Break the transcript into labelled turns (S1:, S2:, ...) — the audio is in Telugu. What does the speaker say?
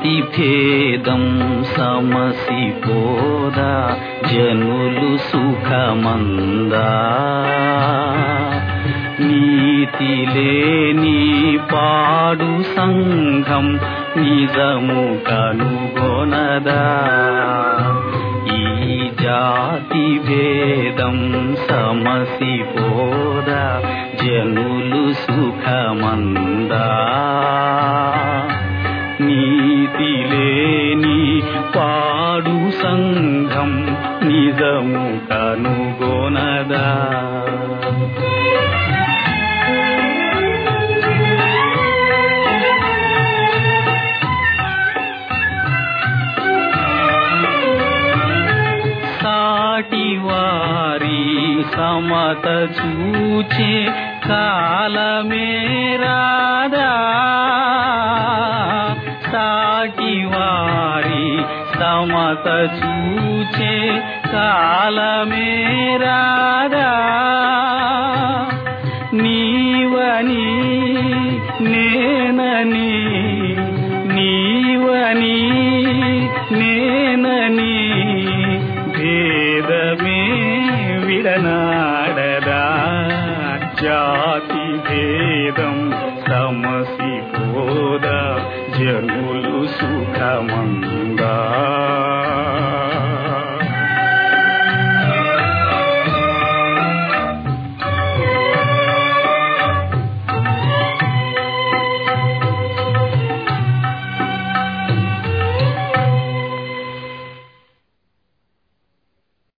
S1: జాతి భేదం సమసిపోదా జనులు సుఖమందా నీతి లేని పాడు సంఘం నిజము కనుగొనదా ఈ జాతి భేదం సమసిపోదా జనులు సుఖమందా నీతి లేని పాడు సంఘం నిజము కనుగొనదా సాటి వారి సమత చూచే కాలమే రాదా సాటి వారి సమత చూచే కాలమే రాదా నీవని నేనని నీవని నేనని భేదమే విడనాడదా జాతి భేదం సమసిపోదా జనులు సుఖమందా